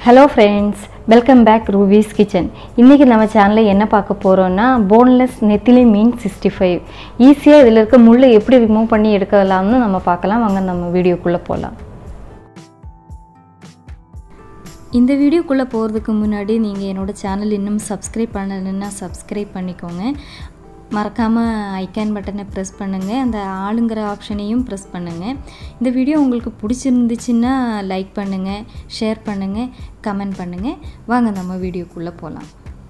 hello friends welcome back Ruby's kitchen இன்றைக்கி நம்ம சேனலில் என்ன பார்க்க போகிறோன்னா போன்லெஸ் நெத்திலி மீன் சிக்ஸ்டி ஃபைவ் ஈஸியாக இதில் இருக்க முள்ளை எப்படி ரிமூவ் பண்ணி எடுக்கலாம்னு நம்ம பார்க்கலாம் வாங்க நம்ம வீடியோக்குள்ளே போகலாம் இந்த வீடியோக்குள்ளே போகிறதுக்கு முன்னாடி நீங்கள் என்னோடய சேனல் இன்னும் சப்ஸ்கிரைப் பண்ணலைன்னா சப்ஸ்கிரைப் பண்ணிக்கோங்க மறக்காமல் ஐக்கான் பட்டனை ப்ரெஸ் பண்ணுங்கள் அந்த ஆளுங்கிற ஆப்ஷனையும் ப்ரெஸ் பண்ணுங்கள் இந்த வீடியோ உங்களுக்கு பிடிச்சிருந்துச்சுன்னா லைக் பண்ணுங்கள் ஷேர் பண்ணுங்கள் கமெண்ட் பண்ணுங்கள் வாங்க நம்ம வீடியோக்குள்ளே போகலாம்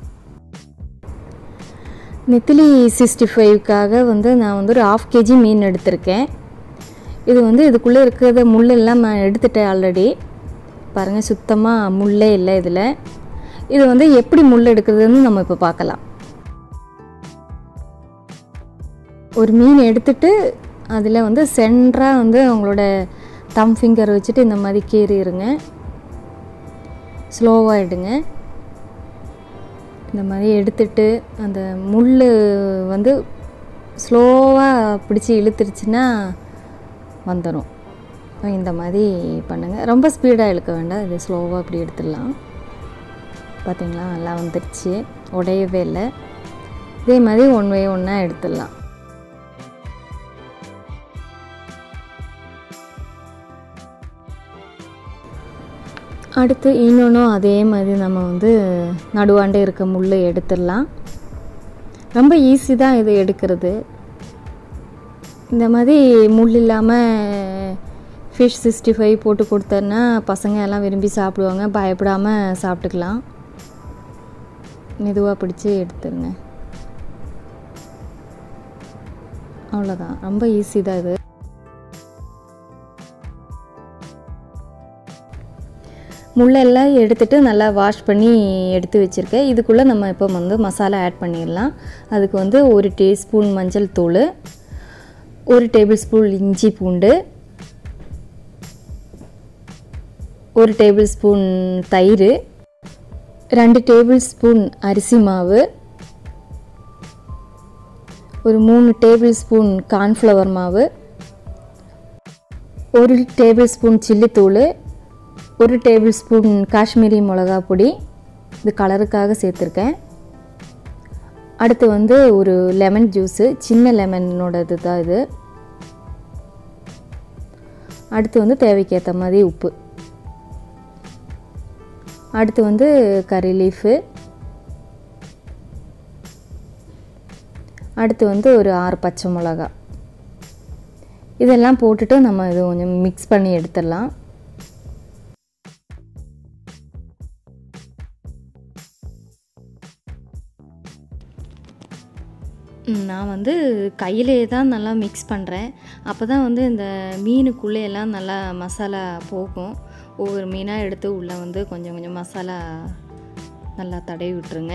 நெத்திலி சிக்ஸ்டி ஃபைவ்க்காக வந்து நான் வந்து ஒரு ஆஃப் கேஜி மீன் எடுத்திருக்கேன் இது வந்து இதுக்குள்ளே இருக்கிறத முள்ளெல்லாம் நான் எடுத்துட்டேன் ஆல்ரெடி பாருங்கள் சுத்தமாக முள்ளே இல்லை இதில் இது வந்து எப்படி முள் எடுக்கிறதுன்னு நம்ம இப்போ பார்க்கலாம் ஒரு மீன் எடுத்துட்டு அதில் வந்து சென்டராக வந்து அவங்களோட தம் ஃபிங்கர் வச்சுட்டு இந்த மாதிரி கீறிடுங்க ஸ்லோவாக எடுங்க இந்த மாதிரி எடுத்துட்டு அந்த முள் வந்து ஸ்லோவாக பிடிச்சி இழுத்துருச்சுன்னா வந்துடும் இந்த மாதிரி பண்ணுங்கள் ரொம்ப ஸ்பீடாக இழுக்க வேண்டாம் இது ஸ்லோவாக இப்படி எடுத்துடலாம் பார்த்தீங்களா நல்லா வந்துடுச்சு உடையவே இல்லை இதே மாதிரி ஒன் வே ஒன்றா எடுத்துடலாம் அடுத்து இன்னொன்றும் அதே மாதிரி நம்ம வந்து நடுவாண்டே இருக்க முள்ளை எடுத்துடலாம் ரொம்ப ஈஸி தான் இது எடுக்கிறது இந்த மாதிரி முள் இல்லாமல் ஃபிஷ் சிக்ஸ்டி ஃபைவ் போட்டு கொடுத்தேன்னா பசங்க எல்லாம் விரும்பி சாப்பிடுவாங்க பயப்படாமல் சாப்பிட்டுக்கலாம் மெதுவாக பிடிச்சி எடுத்துருங்க அவ்வளோதான் ரொம்ப ஈஸி தான் இது முள்ளெல்லாம் எடுத்துகிட்டு நல்லா வாஷ் பண்ணி எடுத்து வச்சுருக்கேன் இதுக்குள்ளே நம்ம இப்போ வந்து மசாலா ஆட் பண்ணிடலாம் அதுக்கு வந்து ஒரு டீஸ்பூன் மஞ்சள் தூள் ஒரு டேபிள் ஸ்பூன் இஞ்சி பூண்டு ஒரு டேபிள் ஸ்பூன் தயிர் ரெண்டு டேபிள் ஸ்பூன் அரிசி மாவு ஒரு மூணு டேபிள் ஸ்பூன் கார்ன்ஃப்ளவர் மாவு ஒரு டேபிள் ஸ்பூன் சில்லித்தூள் ஒரு டேபிள் ஸ்பூன் காஷ்மீரி மிளகா பொடி இது கலருக்காக சேர்த்துருக்கேன் அடுத்து வந்து ஒரு லெமன் ஜூஸு சின்ன லெமனோடது தான் இது அடுத்து வந்து தேவைக்கேற்ற மாதிரி உப்பு அடுத்து வந்து கறி லீஃபு அடுத்து வந்து ஒரு ஆறு பச்சை மிளகா இதெல்லாம் போட்டுட்டு நம்ம இது கொஞ்சம் மிக்ஸ் பண்ணி எடுத்துடலாம் நான் வந்து கையிலே தான் நல்லா மிக்ஸ் பண்ணுறேன் அப்போ தான் வந்து இந்த மீனுக்குள்ளே எல்லாம் நல்லா மசாலா போகும் ஒவ்வொரு மீனாக எடுத்து உள்ளே வந்து கொஞ்சம் கொஞ்சம் மசாலா நல்லா தடவி விட்டுருங்க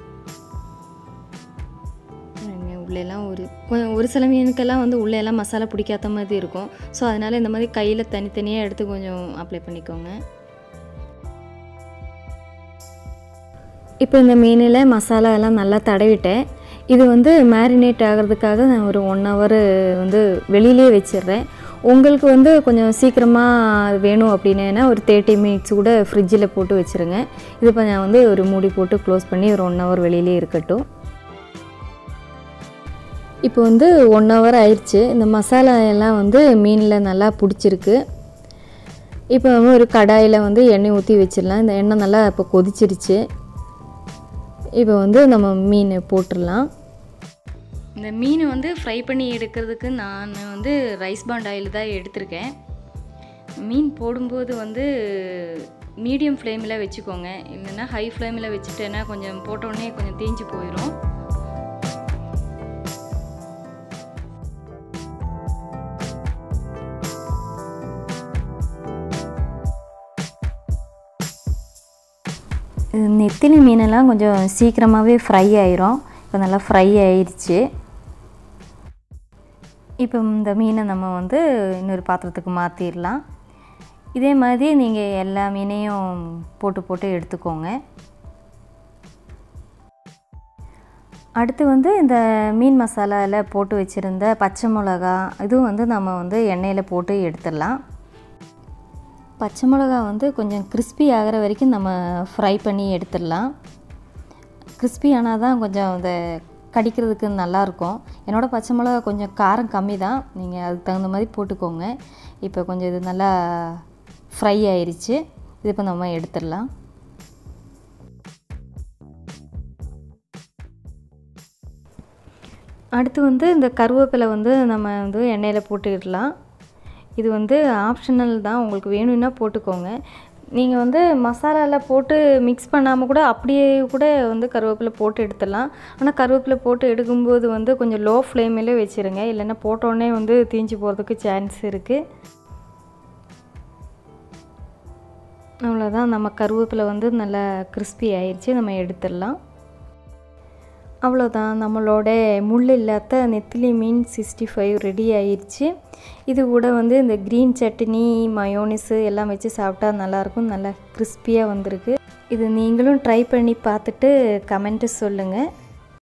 உள்ளெல்லாம் ஒரு ஒரு சில மீனுக்கெல்லாம் வந்து உள்ளெல்லாம் மசாலா பிடிக்காத மாதிரி இருக்கும் ஸோ அதனால் இந்த மாதிரி கையில் தனித்தனியாக எடுத்து கொஞ்சம் அப்ளை பண்ணிக்கோங்க இப்போ இந்த மீனில் மசாலா எல்லாம் நல்லா தடவிட்டேன் இது வந்து மேரினேட் ஆகிறதுக்காக நான் ஒரு ஒன் ஹவர் வந்து வெளியிலே வச்சிடுறேன் உங்களுக்கு வந்து கொஞ்சம் சீக்கிரமாக வேணும் அப்படின்னா ஒரு தேர்ட்டி மினிட்ஸ் கூட ஃப்ரிட்ஜில் போட்டு வச்சுருங்க இது இப்போ நான் வந்து ஒரு மூடி போட்டு க்ளோஸ் பண்ணி ஒரு ஒன் ஹவர் வெளியிலே இருக்கட்டும் இப்போ வந்து ஒன் ஹவர் ஆயிடுச்சு இந்த மசாலா எல்லாம் வந்து மீனில் நல்லா பிடிச்சிருக்கு இப்போ வந்து ஒரு கடாயில் வந்து எண்ணெய் ஊற்றி வச்சிடலாம் இந்த எண்ணெய் நல்லா இப்போ கொதிச்சிருச்சு இப்போ வந்து நம்ம மீன் போட்டுடலாம் இந்த மீன் வந்து ஃப்ரை பண்ணி எடுக்கிறதுக்கு நான் வந்து ரைஸ் பாண்ட் ஆயில் தான் எடுத்திருக்கேன் மீன் போடும்போது வந்து மீடியம் ஃப்ளேமில் வச்சுக்கோங்க இல்லைன்னா ஹை ஃப்ளேமில் வச்சுட்டேன்னா கொஞ்சம் போட்டோடனே கொஞ்சம் தீஞ்சு போயிடும் நெத்திலி மீனெல்லாம் கொஞ்சம் சீக்கிரமாகவே ஃப்ரை ஆயிரும் இப்போ நல்லா ஃப்ரை ஆயிடுச்சு இப்போ இந்த மீனை நம்ம வந்து இன்னொரு பாத்திரத்துக்கு மாற்றிடலாம் இதே மாதிரி நீங்கள் எல்லா மீனையும் போட்டு போட்டு எடுத்துக்கோங்க அடுத்து வந்து இந்த மீன் மசாலாவில் போட்டு வச்சுருந்த பச்சை மிளகா இதுவும் வந்து நம்ம வந்து எண்ணெயில் போட்டு எடுத்துடலாம் பச்சை மிளகா வந்து கொஞ்சம் கிறிஸ்பி ஆகிற வரைக்கும் நம்ம ஃப்ரை பண்ணி எடுத்துடலாம் கிறிஸ்பி ஆனால் தான் கொஞ்சம் இந்த கடிக்கிறதுக்கு நல்லாயிருக்கும் என்னோடய பச்சை மிளகா கொஞ்சம் காரம் கம்மி தான் நீங்கள் அதுக்கு தகுந்த மாதிரி போட்டுக்கோங்க இப்போ கொஞ்சம் இது நல்லா ஃப்ரை ஆயிடுச்சு இது இப்போ நம்ம எடுத்துடலாம் அடுத்து வந்து இந்த கருவேப்பிலை வந்து நம்ம வந்து எண்ணெயில் போட்டுக்கிடலாம் இது வந்து ஆப்ஷனல் தான் உங்களுக்கு வேணும்னா போட்டுக்கோங்க நீங்கள் வந்து மசாலாவில் போட்டு மிக்ஸ் பண்ணாமல் கூட அப்படியே கூட வந்து கருவேப்பிலை போட்டு எடுத்துடலாம் ஆனால் கருவேப்பிலை போட்டு எடுக்கும்போது வந்து கொஞ்சம் லோ ஃப்ளேமில் வச்சுருங்க இல்லைன்னா போட்டோடனே வந்து தீஞ்சு போகிறதுக்கு சான்ஸ் இருக்குது அவ்வளோதான் நம்ம கருவேப்பிலை வந்து நல்லா கிறிஸ்பி ஆயிடுச்சு நம்ம எடுத்துடலாம் அவ்வளோதான் நம்மளோட முள் இல்லாத நெத்திலி மீன் சிக்ஸ்டி ஃபைவ் ரெடி ஆயிடுச்சு இது கூட வந்து இந்த க்ரீன் சட்னி மயோனிஸு எல்லாம் வச்சு சாப்பிட்டா நல்லாயிருக்கும் நல்லா கிறிஸ்பியாக வந்திருக்கு இது நீங்களும் ட்ரை பண்ணி பார்த்துட்டு கமெண்ட்டு சொல்லுங்கள்